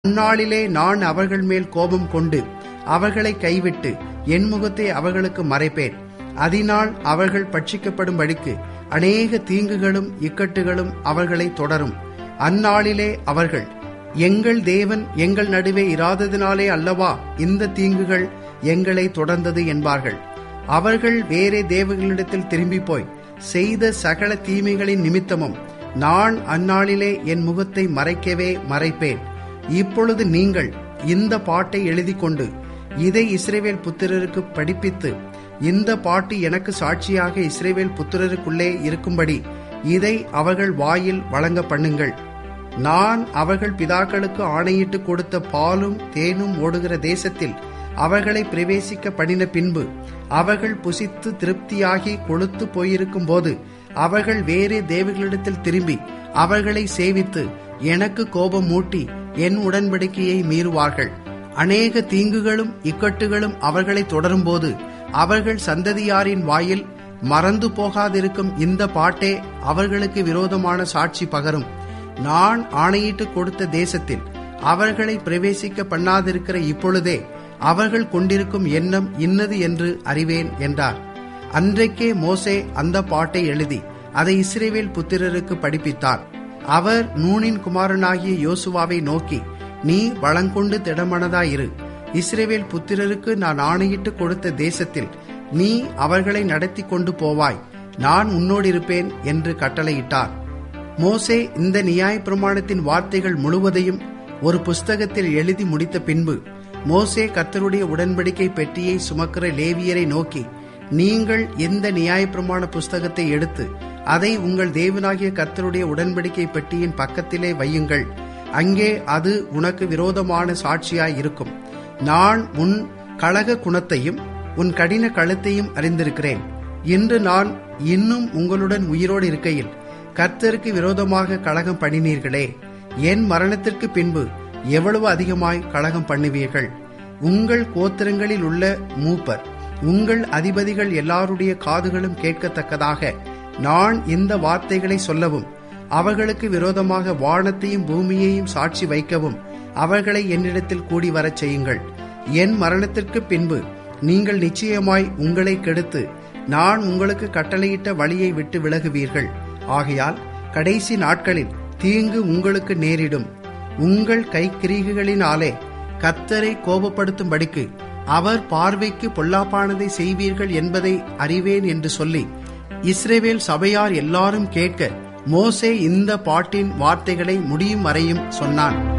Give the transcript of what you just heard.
அந்நாளிலே நான் அவர்கள் மேல் கோபம் கொண்டு அவர்களை கைவிட்டு என் முகத்தை அவர்களுக்கு மறைப்பேன் அதனால் அவர்கள் பட்சிக்கப்படும்படிக்கு அநேக தீங்குகளும் இக்கட்டுகளும் அவர்களை தொடரும் அந்நாளிலே அவர்கள் எங்கள் தேவன் எங்கள் நடுவே இராததினாலே அல்லவா இந்த தீங்குகள் எங்களை தொடர்ந்தது என்பார்கள் அவர்கள் வேறே தேவர்களிடத்தில் திரும்பி போய் செய்த சகல தீமைகளின் நிமித்தமும் நான் அந்நாளிலே என் முகத்தை மறைக்கவே மறைப்பேன் இப்பொழுது நீங்கள் இந்த பாட்டை எழுதி கொண்டு இதை இஸ்ரேவேல் புத்திரருக்கு படிப்பித்து இந்த பாட்டு எனக்கு சாட்சியாக இஸ்ரேவேல் புத்திரருக்குள்ளே இருக்கும்படி இதை அவர்கள் வாயில் வழங்க பண்ணுங்கள் நான் அவர்கள் பிதாக்களுக்கு ஆணையிட்டு கொடுத்த பாலும் தேனும் ஓடுகிற தேசத்தில் அவர்களை பிரவேசிக்க பண்ணின பின்பு அவர்கள் புசித்து திருப்தியாகி கொழுத்து போயிருக்கும் போது அவர்கள் வேறே தேவர்களிடத்தில் திரும்பி அவர்களை சேவித்து எனக்கு கோபம் மூட்டி என் உடன்படிக்கையை மீறுவார்கள் அநேக தீங்குகளும் இக்கட்டுகளும் அவர்களை தொடரும்போது அவர்கள் சந்ததியாரின் வாயில் மறந்து போகாதிருக்கும் இந்த பாட்டே அவர்களுக்கு விரோதமான சாட்சி பகரும் நான் ஆணையிட்டு கொடுத்த தேசத்தில் அவர்களை பிரவேசிக்க பண்ணாதிருக்கிற இப்பொழுதே அவர்கள் கொண்டிருக்கும் எண்ணம் இன்னது என்று அறிவேன் என்றார் அன்றைக்கே மோசே அந்த பாட்டை எழுதி அதை இஸ்ரேவேல் புத்திரருக்கு படிப்பித்தார் அவர் நூனின் குமாரனாகிய யோசுவாவை நோக்கி நீ வளங்கொண்டு திடமனதாயிரு இஸ்ரேவேல் புத்திரருக்கு நான் ஆணையிட்டு கொடுத்த தேசத்தில் நீ அவர்களை நடத்தி கொண்டு போவாய் நான் உன்னோடிருப்பேன் என்று கட்டளையிட்டார் மோசே இந்த நியாய பிரமாணத்தின் வார்த்தைகள் முழுவதையும் ஒரு புஸ்தகத்தில் எழுதி முடித்த பின்பு மோசே கர்த்தருடைய உடன்படிக்கை பெட்டியை சுமக்கிற லேவியரை நோக்கி நீங்கள் இந்த நியாயப்பிரமாண புஸ்தகத்தை எடுத்து அதை உங்கள் தேவனாகிய கர்த்தருடைய உடன்படிக்கை பெட்டியின் பக்கத்திலே வையுங்கள் அங்கே அது உனக்கு விரோதமான சாட்சியாய் இருக்கும் நான் உன் கழக குணத்தையும் உன் கடின கழுத்தையும் அறிந்திருக்கிறேன் இன்று நான் இன்னும் உங்களுடன் உயிரோடு இருக்கையில் கர்த்தருக்கு விரோதமாக கழகம் பண்ணினீர்களே என் மரணத்திற்கு பின்பு எவ்வளவு அதிகமாய் கழகம் பண்ணுவீர்கள் உங்கள் கோத்திரங்களில் உள்ள மூப்பர் உங்கள் அதிபதிகள் எல்லாருடைய காதுகளும் கேட்கத்தக்கதாக நான் இந்த வார்த்தைகளை சொல்லவும் அவர்களுக்கு விரோதமாக வானத்தையும் பூமியையும் சாட்சி வைக்கவும் அவர்களை என்னிடத்தில் கூடி வரச் செய்யுங்கள் என் மரணத்திற்கு பின்பு நீங்கள் நிச்சயமாய் உங்களை கெடுத்து நான் உங்களுக்கு கட்டளையிட்ட வழியை விட்டு விலகுவீர்கள் ஆகையால் கடைசி நாட்களில் தீங்கு உங்களுக்கு நேரிடும் உங்கள் கைக்கிரீகளினாலே கத்தரை கோபப்படுத்தும்படிக்கு அவர் பார்வைக்கு பொல்லாப்பானதை செய்வீர்கள் என்பதை அறிவேன் என்று சொல்லி இஸ்ரேவேல் சபையார் எல்லாரும் கேட்க மோசே இந்த பாட்டின் வார்த்தைகளை முடியும் வரையும் சொன்னான்